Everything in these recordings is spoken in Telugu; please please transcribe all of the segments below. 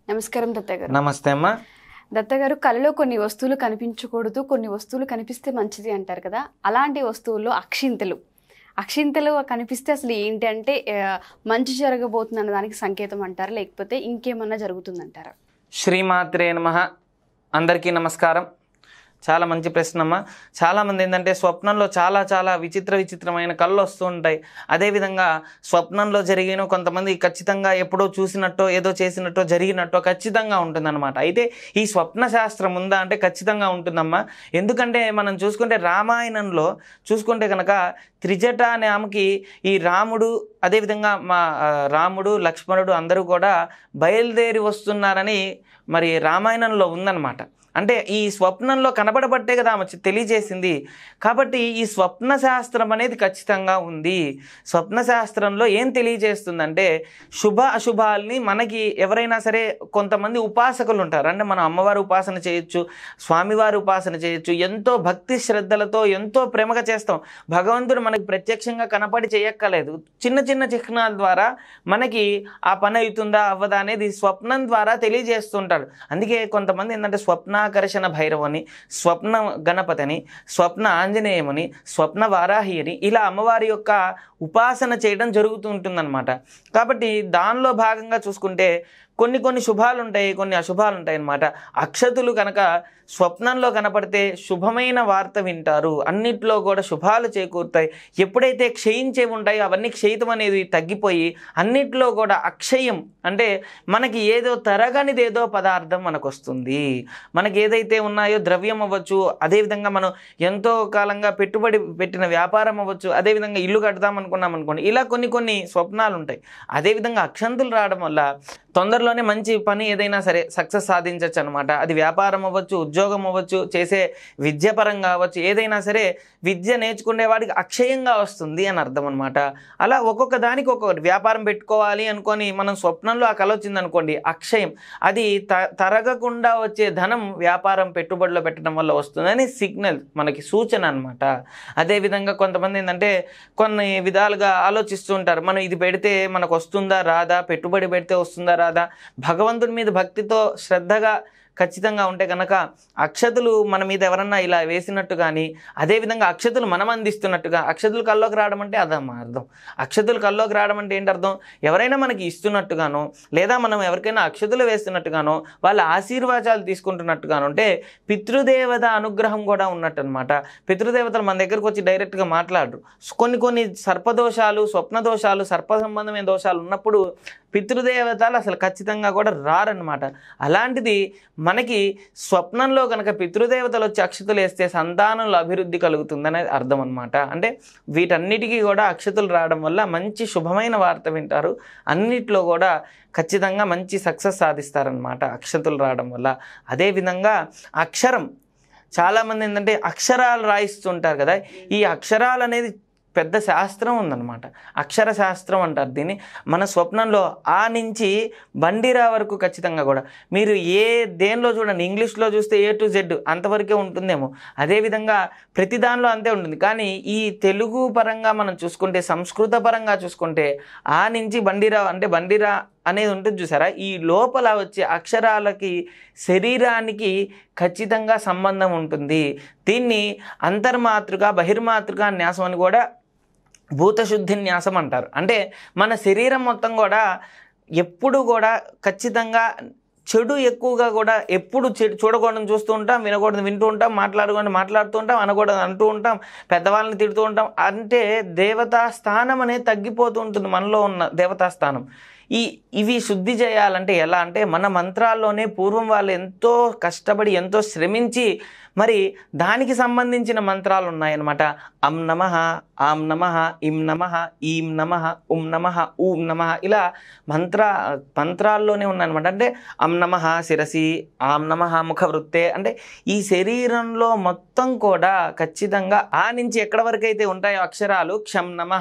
నమస్కారం దత్త గారు నమస్తే అమ్మా దత్త గారు కళలో కొన్ని వస్తువులు కనిపించకూడదు కొన్ని వస్తువులు కనిపిస్తే మంచిది అంటారు కదా అలాంటి వస్తువుల్లో అక్షింతలు అక్షింతలు కనిపిస్తే అసలు ఏంటి అంటే ఆ, మంచి జరగబోతుంది అన్న దానికి సంకేతం అంటారా లేకపోతే ఇంకేమన్నా జరుగుతుందంటారా శ్రీమాత్రే నమ అందరికీ నమస్కారం చాలా మంచి ప్రశ్న అమ్మా చాలామంది ఏంటంటే స్వప్నంలో చాలా చాలా విచిత్ర విచిత్రమైన కళ్ళు వస్తూ ఉంటాయి అదేవిధంగా స్వప్నంలో జరిగిన కొంతమంది ఖచ్చితంగా ఎప్పుడో చూసినట్టో ఏదో చేసినట్టో జరిగినట్టో ఖచ్చితంగా ఉంటుందన్నమాట అయితే ఈ స్వప్న శాస్త్రం ఉందా అంటే ఖచ్చితంగా ఉంటుందమ్మా ఎందుకంటే మనం చూసుకుంటే రామాయణంలో చూసుకుంటే కనుక త్రిజట అనే ఆమెకి ఈ రాముడు అదేవిధంగా మా ఆ, రాముడు లక్ష్మణుడు అందరూ కూడా బయలుదేరి వస్తున్నారని మరి రామాయణంలో ఉందన్నమాట అంటే ఈ స్వప్నంలో కనబడబట్టే కదా ఆమె తెలియజేసింది కాబట్టి ఈ స్వప్న శాస్త్రం అనేది ఖచ్చితంగా ఉంది స్వప్న శాస్త్రంలో ఏం తెలియజేస్తుందంటే శుభ అశుభాల్ని మనకి ఎవరైనా సరే కొంతమంది ఉపాసకులు ఉంటారు అంటే మనం అమ్మవారి ఉపాసన చేయొచ్చు స్వామివారి ఉపాసన చేయొచ్చు ఎంతో భక్తి శ్రద్ధలతో ఎంతో ప్రేమగా చేస్తాం భగవంతుడు మనకి ప్రత్యక్షంగా కనపడి చేయక్కలేదు చిన్న చిన్న చిహ్నాల ద్వారా మనకి ఆ పని అవుతుందా అవ్వదా అనేది స్వప్నం ద్వారా తెలియజేస్తుంటారు అందుకే కొంతమంది ఏంటంటే స్వప్నాకర్షణ భైరవని స్వప్న గణపతిని స్వప్న ఆంజనేయమని స్వప్న వారాహి అని ఇలా అమ్మవారి యొక్క ఉపాసన చేయడం జరుగుతూ ఉంటుందన్నమాట కాబట్టి దానిలో భాగంగా చూసుకుంటే కొన్ని కొన్ని శుభాలు ఉంటాయి కొన్ని అశుభాలు ఉంటాయి అన్నమాట అక్షతులు కనుక స్వప్నంలో కనపడితే శుభమైన వార్త వింటారు అన్నిట్లో కూడా శుభాలు చేకూరుతాయి ఎప్పుడైతే క్షయించేవి ఉంటాయో అవన్నీ క్షయితం అనేది తగ్గిపోయి అన్నిట్లో కూడా అక్షయం అంటే మనకి ఏదో తరగనిది ఏదో పదార్థం మనకు వస్తుంది మనకి ఏదైతే ఉన్నాయో ద్రవ్యం అవ్వచ్చు అదేవిధంగా మనం ఎంతో కాలంగా పెట్టుబడి పెట్టిన వ్యాపారం అవ్వచ్చు అదేవిధంగా ఇల్లు కడదాం అనుకున్నాం అనుకోండి ఇలా కొన్ని కొన్ని స్వప్నాలు ఉంటాయి అదేవిధంగా అక్షంతులు రావడం వల్ల తొందరలోనే మంచి పని ఏదైనా సరే సక్సెస్ సాధించవచ్చు అనమాట అది వ్యాపారం అవ్వచ్చు ఉద్యోగం అవ్వచ్చు చేసే విద్య పరంగా అవ్వచ్చు ఏదైనా సరే విద్య నేర్చుకునే వాడికి అక్షయంగా వస్తుంది అని అర్థం అనమాట అలా ఒక్కొక్క దానికి ఒక్కొక్కటి వ్యాపారం పెట్టుకోవాలి అనుకొని మనం స్వప్నంలో ఆ కళ వచ్చింది అనుకోండి అక్షయం అది త తరగకుండా వచ్చే ధనం వ్యాపారం పెట్టుబడిలో పెట్టడం వల్ల వస్తుందని సిగ్నల్ మనకి సూచన అనమాట అదేవిధంగా కొంతమంది ఏంటంటే కొన్ని విధాలుగా ఆలోచిస్తూ ఉంటారు మనం ఇది పెడితే మనకు వస్తుందా రాదా పెట్టుబడి పెడితే వస్తుందా రాదా భగవంతుడి మీద భక్తితో శ్రద్ధగా ఖచ్చితంగా ఉంటే కనుక అక్షతులు మన మీద ఎవరన్నా ఇలా వేసినట్టు కానీ అదేవిధంగా అక్షతులు మనం అందిస్తున్నట్టుగా అక్షతులు కల్లోకి రావడం అంటే అదమ్మా అర్థం అక్షతులు కల్లోకి రావడం అంటే ఏంటి అర్థం ఎవరైనా మనకి ఇస్తున్నట్టుగానో లేదా మనం ఎవరికైనా అక్షతులు వేస్తున్నట్టుగానో వాళ్ళ ఆశీర్వాదాలు తీసుకుంటున్నట్టుగానో అంటే పితృదేవత అనుగ్రహం కూడా ఉన్నట్టు అనమాట పితృదేవతలు మన దగ్గరకు వచ్చి డైరెక్ట్గా మాట్లాడరు కొన్ని కొన్ని సర్పదోషాలు స్వప్న దోషాలు సర్ప సంబంధమైన దోషాలు ఉన్నప్పుడు పితృదేవతలు అసలు ఖచ్చితంగా కూడా రారనమాట అలాంటిది మనకి స్వప్నంలో కనుక పితృదేవతలు వచ్చి అక్షతలు వేస్తే సంతానంలో అభివృద్ధి కలుగుతుందనేది అర్థం అనమాట అంటే వీటన్నిటికీ కూడా అక్షతలు రావడం వల్ల మంచి శుభమైన వార్త వింటారు అన్నిట్లో కూడా ఖచ్చితంగా మంచి సక్సెస్ సాధిస్తారనమాట అక్షతలు రావడం వల్ల అదేవిధంగా అక్షరం చాలామంది ఏంటంటే అక్షరాలు రాయిస్తుంటారు కదా ఈ అక్షరాలు అనేది పెద్ద శాస్త్రం ఉందన్నమాట అక్షర శాస్త్రం అంటారు దీన్ని మన స్వప్నంలో ఆ నుంచి బండిరా వరకు ఖచ్చితంగా కూడా మీరు ఏ దేనిలో చూడండి ఇంగ్లీష్లో చూస్తే ఏ టు జెడ్ అంతవరకే ఉంటుందేమో అదేవిధంగా ప్రతి దానిలో అంతే ఉంటుంది కానీ ఈ తెలుగు పరంగా మనం చూసుకుంటే సంస్కృత పరంగా చూసుకుంటే ఆ నుంచి బండిరా అంటే బండిరా అనేది ఉంటుంది చూసారా ఈ లోపల వచ్చే అక్షరాలకి శరీరానికి ఖచ్చితంగా సంబంధం ఉంటుంది దీన్ని అంతర్మాతృక బహిర్మాతృక న్యాసం అని కూడా భూతశుద్ధి న్యాసం అంటారు అంటే మన శరీరం మొత్తం కూడా ఎప్పుడు కూడా ఖచ్చితంగా చెడు ఎక్కువగా కూడా ఎప్పుడు చెడు చూడకూడదు చూస్తూ ఉంటాం వినకూడదు వింటూ ఉంటాం మాట్లాడకూడదు మాట్లాడుతూ ఉంటాం అనకూడదు అంటూ ఉంటాం పెద్దవాళ్ళని తిడుతూ ఉంటాం అంటే దేవతా స్థానం అనేది తగ్గిపోతూ ఉంటుంది మనలో ఉన్న దేవతా స్థానం ఈ ఇవి శుద్ధి చేయాలంటే ఎలా అంటే మన మంత్రాల్లోనే పూర్వం వాళ్ళు ఎంతో కష్టపడి ఎంతో శ్రమించి మరి దానికి సంబంధించిన మంత్రాలు ఉన్నాయన్నమాట అం నమ ఆం నమ ఇం నమ ఈం నమ ఉం నమ ఊం నమ ఇలా మంత్ర మంత్రాల్లోనే ఉన్నాయన్నమాట అంటే అం నమ శిరసి ఆం నమ ముఖవృత్తే అంటే ఈ శరీరంలో మొత్తం కూడా ఖచ్చితంగా ఆ నుంచి ఎక్కడ వరకు అయితే ఉంటాయో అక్షరాలు క్షం నమ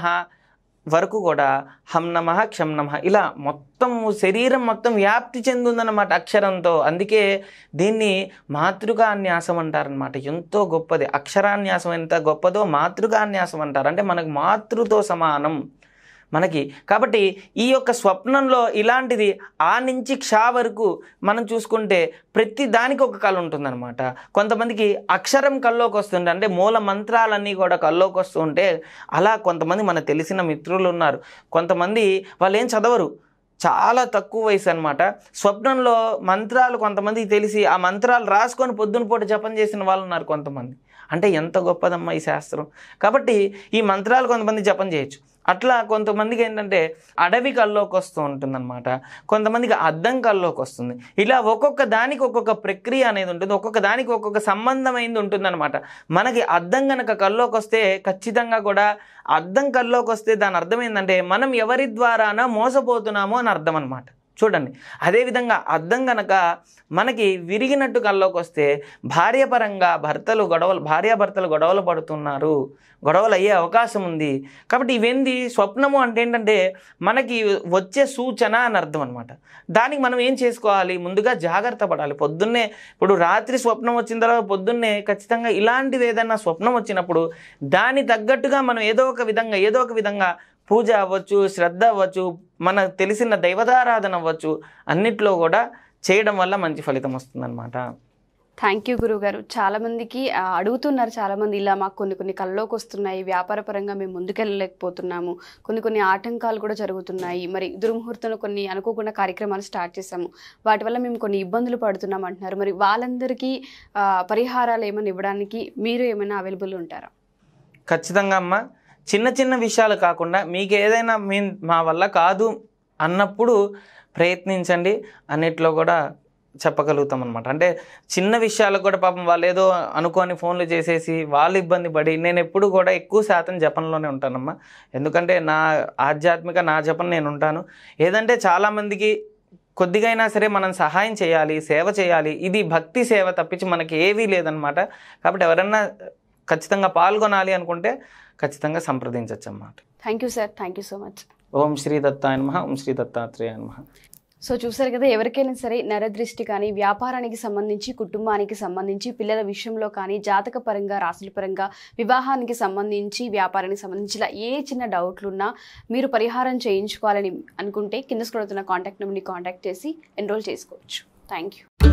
వరకు కూడా హం నమ క్షం నమ ఇలా మొత్తం శరీరం మొత్తం వ్యాప్తి చెందుందన్నమాట అక్షరంతో అందుకే దీన్ని మాతృకాన్యాసం అంటారనమాట ఎంతో గొప్పది అక్షరాన్యాసం ఎంత గొప్పదో మాతృకాన్యాసం అంటారు అంటే మనకు మాతృతో సమానం మనకి కాబట్టి ఈ యొక్క స్వప్నంలో ఇలాంటిది ఆ నుంచి క్షా వరకు మనం చూసుకుంటే ప్రతి దానికి ఒక కళ ఉంటుందన్నమాట కొంతమందికి అక్షరం కల్లోకి వస్తుంటే అంటే మూల మంత్రాలన్నీ కూడా కల్లోకి వస్తూ ఉంటే అలా కొంతమంది మన తెలిసిన మిత్రులు ఉన్నారు కొంతమంది వాళ్ళు ఏం చదవరు చాలా తక్కువ వయసు అనమాట స్వప్నంలో మంత్రాలు కొంతమందికి తెలిసి ఆ మంత్రాలు రాసుకొని పొద్దున పూట జపం చేసిన వాళ్ళు ఉన్నారు కొంతమంది అంటే ఎంత గొప్పదమ్మా ఈ శాస్త్రం కాబట్టి ఈ మంత్రాలు కొంతమంది జపం చేయొచ్చు అట్లా కొంతమందికి ఏంటంటే అడవి కల్లోకి వస్తూ ఉంటుందన్నమాట కొంతమందికి అద్దం కల్లోకి వస్తుంది ఇలా ఒక్కొక్క దానికి ఒక్కొక్క ప్రక్రియ అనేది ఉంటుంది ఒక్కొక్క దానికి ఒక్కొక్క సంబంధమైంది ఉంటుందన్నమాట మనకి అద్దం గనక కల్లోకి వస్తే ఖచ్చితంగా కూడా అద్దం కల్లోకి వస్తే దాని అర్థం ఏంటంటే మనం ఎవరి ద్వారానో మోసపోతున్నామో అని అర్థం అనమాట చూడండి అదేవిధంగా అద్దం గనక మనకి విరిగినట్టు కల్లోకి వస్తే భార్యపరంగా భర్తలు గొడవలు భార్యాభర్తలు గొడవలు పడుతున్నారు గొడవలు అయ్యే అవకాశం ఉంది కాబట్టి ఇవేంది స్వప్నము అంటే ఏంటంటే మనకి వచ్చే సూచన అని అర్థం అనమాట దానికి మనం ఏం చేసుకోవాలి ముందుగా జాగ్రత్త పడాలి పొద్దున్నే ఇప్పుడు రాత్రి స్వప్నం వచ్చిన తర్వాత పొద్దున్నే ఖచ్చితంగా ఇలాంటిది ఏదైనా స్వప్నం వచ్చినప్పుడు దాని తగ్గట్టుగా మనం ఏదో ఒక విధంగా ఏదో ఒక విధంగా పూజ అవ్వచ్చు శ్రద్ధ అవ్వచ్చు మనకు తెలిసిన దైవతారాధన అవ్వచ్చు అన్నిట్లో కూడా చేయడం వల్ల మంచి ఫలితం వస్తుందన్నమాట థ్యాంక్ యూ గురుగారు చాలా మందికి ఆ, అడుగుతున్నారు చాలా మంది ఇలా మాకు కొన్ని కొన్ని కల్లోకి వస్తున్నాయి వ్యాపార పరంగా మేము ముందుకెళ్ళలేకపోతున్నాము కొన్ని కొన్ని ఆటంకాలు కూడా జరుగుతున్నాయి మరి దుర్ముహూర్తంలో కొన్ని అనుకోకుండా కార్యక్రమాలు స్టార్ట్ చేశాము వాటి వల్ల మేము కొన్ని ఇబ్బందులు పడుతున్నాం అంటున్నారు మరి వాళ్ళందరికీ ఆ, పరిహారాలు ఏమైనా ఇవ్వడానికి మీరు ఏమైనా అవైలబుల్ ఉంటారా ఖచ్చితంగా అమ్మ చిన్న చిన్న విషయాలు కాకుండా మీకు ఏదైనా మీ మా వల్ల కాదు అన్నప్పుడు ప్రయత్నించండి అన్నిట్లో కూడా చెప్పగలుగుతాం అనమాట అంటే చిన్న విషయాలకు కూడా పాపం వాళ్ళు ఏదో అనుకోని ఫోన్లు చేసేసి వాళ్ళు ఇబ్బంది పడి నేను ఎప్పుడు కూడా ఎక్కువ శాతం జపంలోనే ఉంటానమ్మా ఎందుకంటే నా ఆధ్యాత్మిక నా జపం నేను ఉంటాను ఏదంటే చాలామందికి కొద్దిగైనా సరే మనం సహాయం చేయాలి సేవ చేయాలి ఇది భక్తి సేవ తప్పించి మనకి ఏవీ లేదనమాట కాబట్టి ఎవరన్నా ఖచ్చితంగా పాల్గొనాలి అనుకుంటే ఖచ్చితంగా సంప్రదించవచ్చు అన్నమాట thank you sir thank you so much ఓం శ్రీ దత్తాయ నమః ఓం శ్రీ దత్తాత్రేయ నమః సో చూసారు కదా ఎవరికైనా సరే నరదృష్టి కానీ వ్యాపారానికి సంబంధించి కుటుంబానికి సంబంధించి పిల్లల విషయంలో కానీ జాతక పరంగా రాశుల పరంగా వివాహానికి సంబంధించి వ్యాపారానికి సంబంధించి ఇలా ఏ చిన్న డౌట్లు ఉన్నా మీరు పరిహారం చేయించుకోవాలని అనుకుంటే కింద స్క్రోల్ అవుతున్న కాంటాక్ట్ నెంబర్ని కాంటాక్ట్ చేసి ఎన్రోల్ చేసుకోవచ్చు థ్యాంక్ యూ